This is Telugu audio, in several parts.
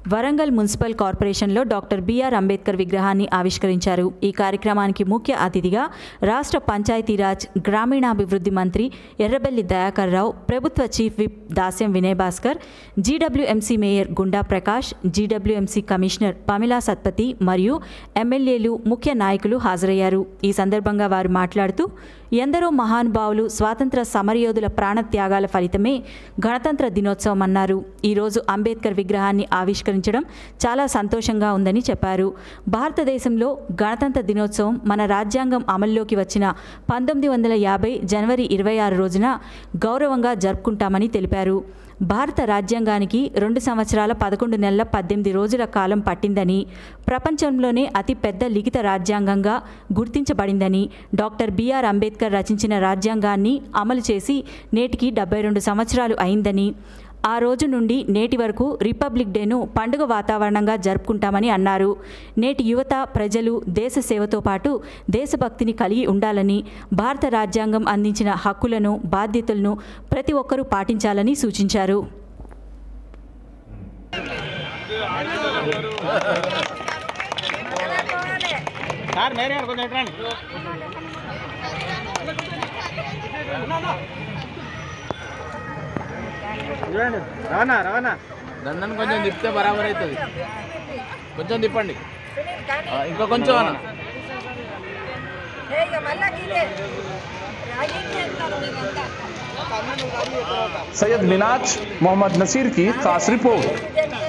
వరంగల్ మున్సిపల్ కార్పొరేషన్లో డాక్టర్ బిఆర్ అంబేద్కర్ విగ్రహాన్ని ఆవిష్కరించారు ఈ కార్యక్రమానికి ముఖ్య అతిథిగా రాష్ట్ర పంచాయతీరాజ్ గ్రామీణాభివృద్ధి మంత్రి ఎర్రబెల్లి దయాకర్ రావు ప్రభుత్వ chief whip Dasyam Vinay Bhaskar GWMC mayor Gunda Prakash GWMC commissioner Pamela Satpathy మరియు ఎమ్మెల్యేలు ముఖ్య నాయకులు హాజరయ్యారు ఈ సందర్భంగా వారు మాట్లాడుతూ ఎందరో మహానుభావులు స్వాతంత్ర సమరయోధుల ప్రాణత్యాగాల ఫలితమే గణతంత్ర దినోత్సవం అన్నారు ఈరోజు అంబేద్కర్ విగ్రహాన్ని ఆవిష్కరించడం చాలా సంతోషంగా ఉందని చెప్పారు భారతదేశంలో గణతంత్ర దినోత్సవం మన రాజ్యాంగం అమల్లోకి వచ్చిన పంతొమ్మిది వందల యాభై జనవరి ఇరవై ఆరు రోజున గౌరవంగా జరుపుకుంటామని తెలిపారు భారత రాజ్యాంగానికి రెండు సంవత్సరాల పదకొండు నెలల పద్దెనిమిది రోజుల కాలం పట్టిందని ప్రపంచంలోనే అతి పెద్ద లిఖిత రాజ్యాంగంగా గుర్తించబడిందని డాక్టర్ బిఆర్ అంబేద్కర్ రచించిన రాజ్యాంగాన్ని అమలు చేసి నేటికి డెబ్బై రెండు సంవత్సరాలు అయిందని ఆ రోజు నుండి నేటి వరకు రిపబ్లిక్ డేను పండుగ వాతావరణంగా జరుపుకుంటామని అన్నారు నేటి యువత ప్రజలు దేశ సేవతో పాటు దేశభక్తిని కలిగి ఉండాలని భారత రాజ్యాంగం అందించిన హక్కులను బాధ్యతలను ప్రతి ఒక్కరూ పాటించాలని సూచించారు సార్ మేరే కొంచెం ఎట్రండి చూడండి రవాణా రవాణా దండను కొంచెం తిప్పితే బరాబర్ అవుతుంది కొంచెం తిప్పండి ఆ, ఇంకా కొంచెం అన్న सैयद मिनाज मोहम्मद नसीर की खास रिपोर्ट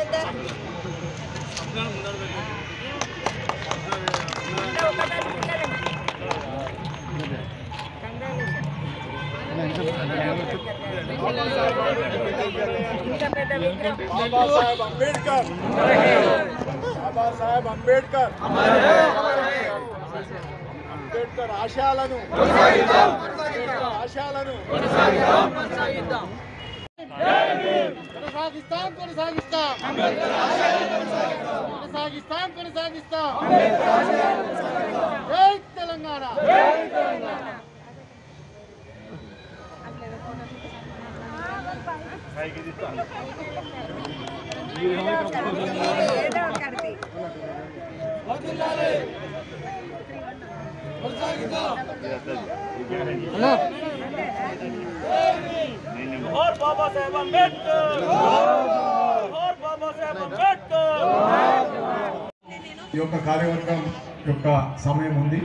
బాబాసాహెబ్ అంబేద్కర్ బాబాసాహెబ్ అంబేద్కర్ అంబేద్కర్ ఆశయాలను అంబేద్కర్ ఆశయాలను కొనసాగిస్తాం కొనసాగిస్తాం కొనసాగిస్తాం కొనసాగిస్తాం జై తెలంగాణ और बाबा साहेब अंबेडकर और बाबा साहेब अंबेडकर ఈ యొక్క కార్యవర్గం యొక్క సమయం ఉంది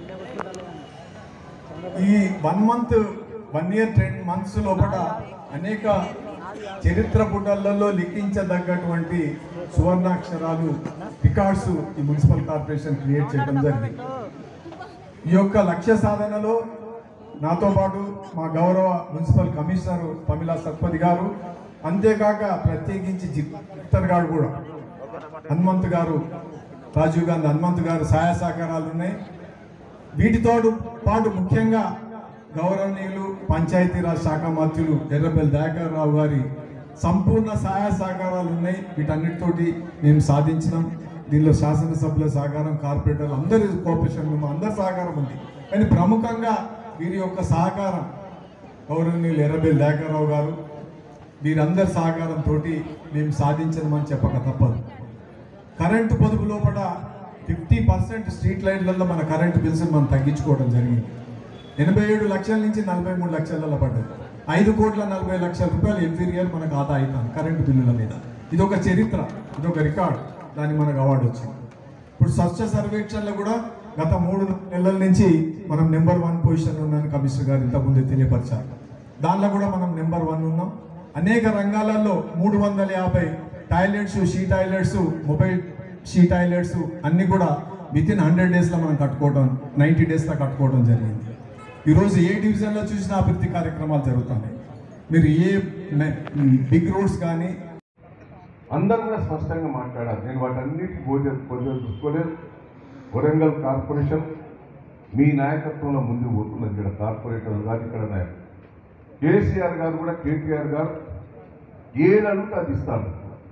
ఈ one month one year ten months లోపల అనేక చరిత్ర పుటలలో లిఖించదగ్గటువంటి సువర్ణాక్షరాలు రికార్డ్స్ ఈ మున్సిపల్ కార్పొరేషన్ క్రియేట్ చేయడం జరిగింది ఈ యొక్క లక్ష్య సాధనలో నాతో పాటు మా గౌరవ మున్సిపల్ కమిషనర్ పమిలా సత్పతి గారు అంతేకాక ప్రత్యేకించి జిత్తర్ గారు కూడా హనుమంత్ గారు రాజీవ్ గాంధీ హనుమంత్ గారు సహాయ సహకారాలు ఉన్నాయి వీటితో పాటు ముఖ్యంగా గౌరవనీయులు పంచాయతీరాజ్ శాఖ మంత్రులు ఎర్రబెల్లి దయాకర్ రావు గారి సంపూర్ణ సహాయ సహకారాలు ఉన్నాయి వీటన్నిటితోటి మేము సాధించినాం దీనిలో శాసనసభ్యుల సహకారం కార్పొరేటర్లు అందరి కోఆపరేషన్ మేము అందరి సహకారం ఉంది కానీ ప్రముఖంగా వీరి యొక్క సహకారం గౌరవనీయులు ఎర్రబెల్లి దయాకర్ రావు గారు వీరందరి సహకారంతో మేము సాధించమని చెప్పక తప్పదు కరెంటు పొదుపు లోపల ఫిఫ్టీ పర్సెంట్ స్ట్రీట్ లైట్లలో మన కరెంటు బిల్స్ మనం తగ్గించుకోవడం జరిగింది ఎనభై ఏడు లక్షల నుంచి నలభై మూడు లక్షలలో పడ్డది ఐదు కోట్ల నలభై లక్షల రూపాయలు ఎవ్రీ ఇయర్ మనకు ఆదా అవుతాను కరెంటు బిల్లుల మీద ఇది ఒక చరిత్ర ఇది ఒక రికార్డ్ దానికి మనకు అవార్డు వచ్చింది ఇప్పుడు స్వచ్ఛ సర్వేక్షణలో కూడా గత మూడు నెలల నుంచి మనం నెంబర్ వన్ పొజిషన్ ఉన్నాను కమిషనర్ గారు ఇంతకుముందు తెలియపరిచారు దానిలో కూడా మనం నెంబర్ వన్ ఉన్నాం అనేక రంగాలలో మూడు వందల యాభై toilets she toilets mobile she toilets అన్ని కూడా విత్ ఇన్ హండ్రెడ్ డేస్లో మనం కట్టుకోవడం నైంటీ డేస్లో కట్టుకోవడం జరిగింది ఈరోజు ఏ డివిజన్లో చూసినా అభివృద్ధి కార్యక్రమాలు జరుగుతున్నాయి మీరు ఏ బిగ్ రోడ్స్ కానీ అందరూ కూడా స్పష్టంగా మాట్లాడారు నేను వాటన్నిటికీ పోతే పోతే చూసుకోలేదు వరంగల్ కార్పొరేషన్ మీ నాయకత్వంలో ముందుకు పోతున్నది ఇక్కడ కార్పొరేటర్ గారు ఇక్కడ నాయకులు కేసీఆర్ గారు కూడా కేటీఆర్ గారు ఏది అడిగితే అది ఇస్తాను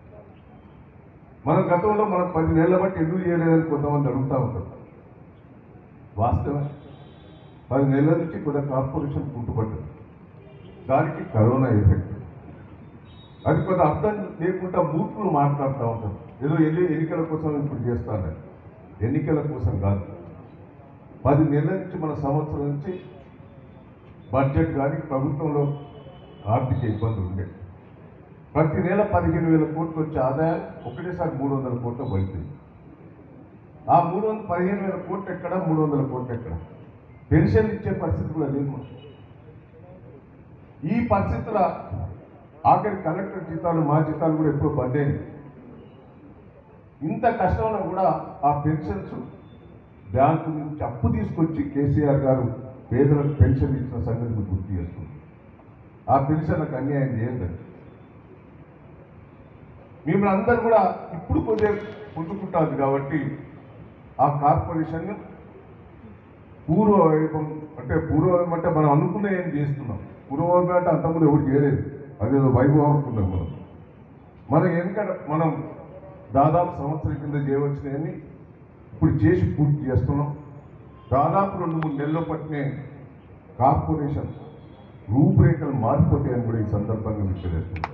మన గతంలో మనం పది నెలల బట్టి ఎందుకు చేయలేదని కొంతమంది అడుగుతూ ఉంటారు వాస్తవం పది నెలల నుంచి కొద్దిగా కార్పొరేషన్ కుంటుపడ్డది దానికి కరోనా ఎఫెక్ట్ అది కొంత అర్థం లేకుండా మూర్ఖులు మాట్లాడుతూ ఉంటారు ఏదో ఎన్ని ఎన్నికల కోసం ఇప్పుడు చేస్తాను ఎన్నికల కోసం కాదు పది నెలల నుంచి మన సంవత్సరం నుంచి బడ్జెట్ కానీ ప్రభుత్వంలో ఆర్థిక ఇబ్బందులు ఉండే ప్రతి నెల పదిహేను వేల కోట్లు వచ్చే ఆదాయం ఒకటేసారి మూడు వందల కోట్లు పడుతుంది ఆ మూడు వందల పదిహేను వేల కోట్లు ఎక్కడ మూడు వందల కోట్లు ఎక్కడ పెన్షన్ ఇచ్చే పరిస్థితి కూడా లేదు మనకు. ఈ పరిస్థితుల ఆఖరి కలెక్టర్ జీతాలు మా జీతాలు కూడా ఎప్పుడు బందేని ఇంత కష్టంలో కూడా ఆ పెన్షన్స్ బ్యాంకు నుంచి అప్పు తీసుకొచ్చి కేసీఆర్ గారు పేదలకు పెన్షన్ ఇచ్చిన సంగతిని గుర్తు చేస్తుంది ఆ పెన్షన్లకు అన్యాయం చేయలేదు మిమ్మల్ని అందరూ కూడా ఇప్పుడు కొద్దిగా పుంజుకుంటుంది కాబట్టి ఆ కార్పొరేషన్ పూర్వ వైభవం అంటే పూర్వ వైభవం అంటే మనం అనుకున్న ఏం చేస్తున్నాం పూర్వ వైభవం అంటే అంతకుముందు ఎవరు చేయలేదు అదేదో వైభవం అనుకున్నాం మనం మనం ఎందుకంట మనం దాదాపు సంవత్సరం కింద చేయవలసినవన్నీ ఇప్పుడు చేసి పూర్తి చేస్తున్నాం దాదాపు రెండు మూడు నెలల్లో పట్టినే కార్పొరేషన్ రూపురేఖలు మారిపోతాయని కూడా ఈ సందర్భంగా మీకు తెలియజేస్తున్నాం